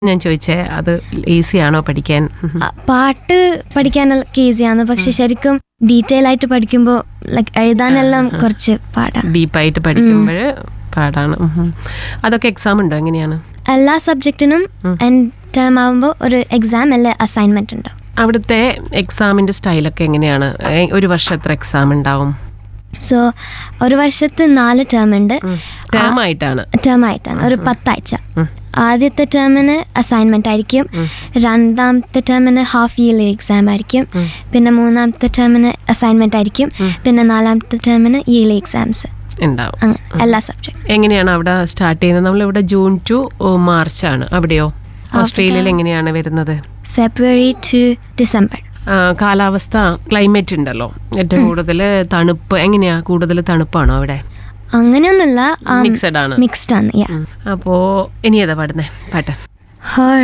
ഞാൻ ചോദിച്ചേ അത് ഈസി ആണോ പഠിക്കാൻ ആ, പാട്ട് പഠിക്കാനൊക്കെ ഈസിയാണ് പക്ഷെ ശരിക്കും ഡീറ്റെയിൽ ആയിട്ട് പഠിക്കുമ്പോൾ ലൈക്ക് എഴുതാനെല്ലാം കുറച്ച് പാടാ ഡീപ്പായിട്ട് പഠിക്കുമ്പോൾ പാടാണ് ഉം ഉം. അതൊക്കെ എക്സാം ഉണ്ടോ എങ്ങനെയാണ് എല്ലാ സബ്ജക്റ്റിനും എൻഡ് ടേം ആകുമ്പോൾ ഒരു എക്സാം അല്ലെ അസൈൻമെന്റ് ഉണ്ടാവും അവിടുത്തെ എക്സാമിന്റെ സ്റ്റൈലൊക്കെ എങ്ങനെയാണ് ഏ, ഒരു വർഷം എത്ര എക്സാം ഉണ്ടാവും സോ ഒരു വർഷത്ത് നാല് ടേം ഉണ്ട് ടേം ആയിട്ടാണ് ടേം ആയിട്ടാണ് ഒരു പത്താഴ്ച ആദ്യത്തെ ടേമിന് അസൈൻമെന്റ് ആയിരിക്കും രണ്ടാമത്തെ ടേമിന് ഹാഫ് ഇയർലി എക്സാം ആയിരിക്കും പിന്നെ മൂന്നാമത്തെ ടേമിന് അസൈൻമെന്റ് ആയിരിക്കും പിന്നെ നാലാമത്തെ ടേമിന് ഇയർലി എക്സാംസ് ഉണ്ടാവും അങ്ങനെ എല്ലാ സബ്ജക്ട് എങ്ങനെയാണ് അവിടെ സ്റ്റാർട്ട് ചെയ്യുന്നത് നമ്മളിവിടെ ജൂൺ ടു മാർച്ച് ആണ് അവിടെയോ ഓസ്ട്രേലിയയിൽ എങ്ങനെയാണ് വരുന്നത് ഫെബ്രുവരി ടു ഡിസംബർ ആ, കാലാവസ്ഥ ക്ലൈമറ്റ് ഉണ്ടല്ലോ ഏറ്റവും കൂടുതൽ തണുപ്പ് എങ്ങനെയാ കൂടുതൽ തണുപ്പാണോ അവിടെ അങ്ങനെയൊന്നുമില്ല മിക്സഡ് ആണ് മിക്സ്ഡ് ആണ് യാ അപ്പോ ഇനി ഏതാ പാടുന്നേ പാട്ട് ഹർ